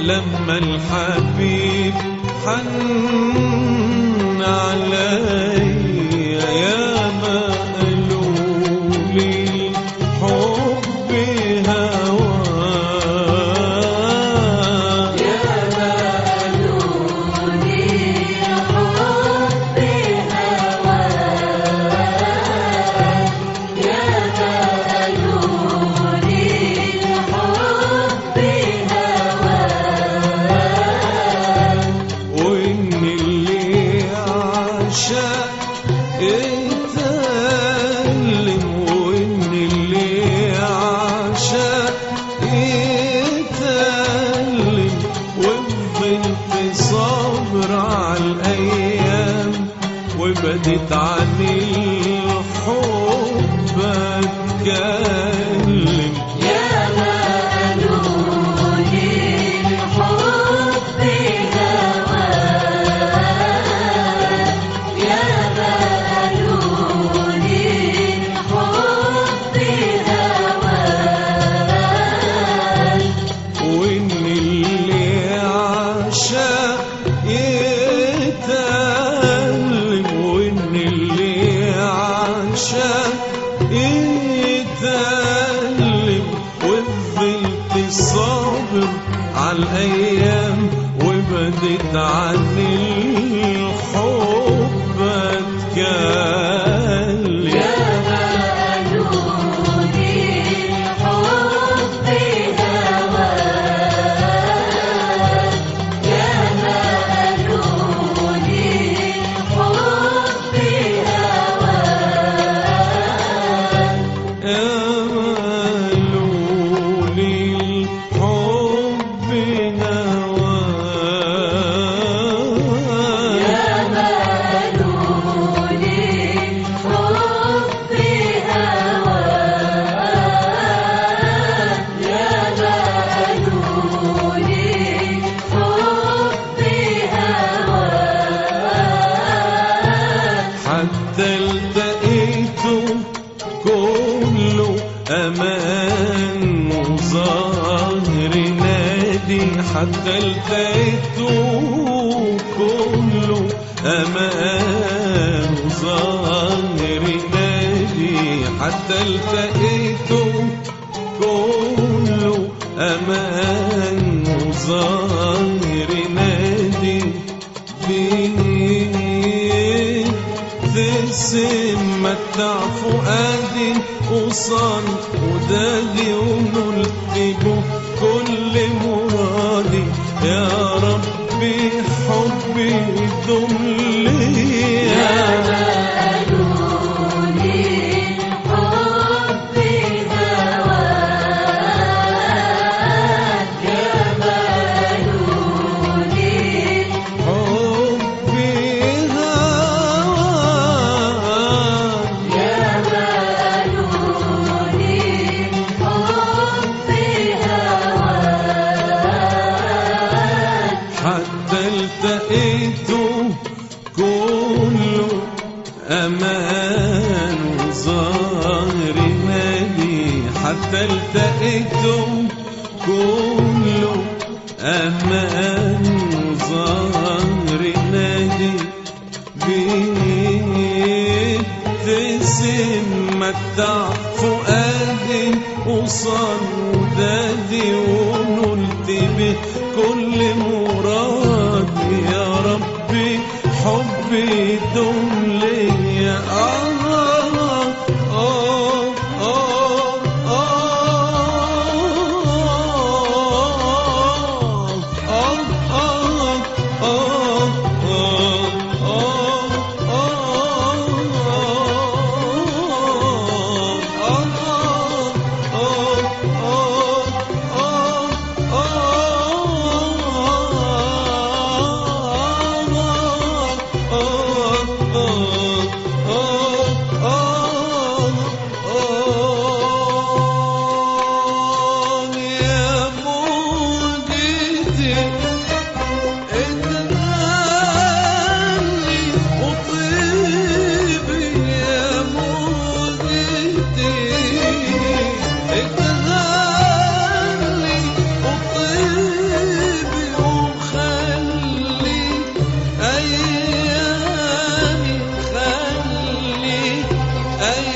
لما الحبيب حن عليا يا ما قالوا لي حب هواه وإن اللي عاشق يتألم وإن اللي عاشق يتألم وفضلت صابر على الأيام وبدت عن الحب أتكلم وإن اللي عاشق يتألم وإن اللي عاشق يتألم وفضلت صابر على الأيام وبدت عن الحب أتكلم قالوا لي الحب نواه حتى التقيته كله أمان وظاهر نادي حتى التقيته كله أمان وظاهر نادي حتى التقيته كله أمان وظاهر نادي بيه تسم متع فؤادي وصل ودادي ونلت به كل مرادي يا ربي حبي دم ليا حبي هواك حتى التقيته كله أمان وظاهر مالي حتى التقيته كله أمان وظاهر نادي بيبتسم متع فؤادي وصل ودادي ونلت به كل مراد يا ربي حبي دم ليا آه آه آه آه آه آه آه أي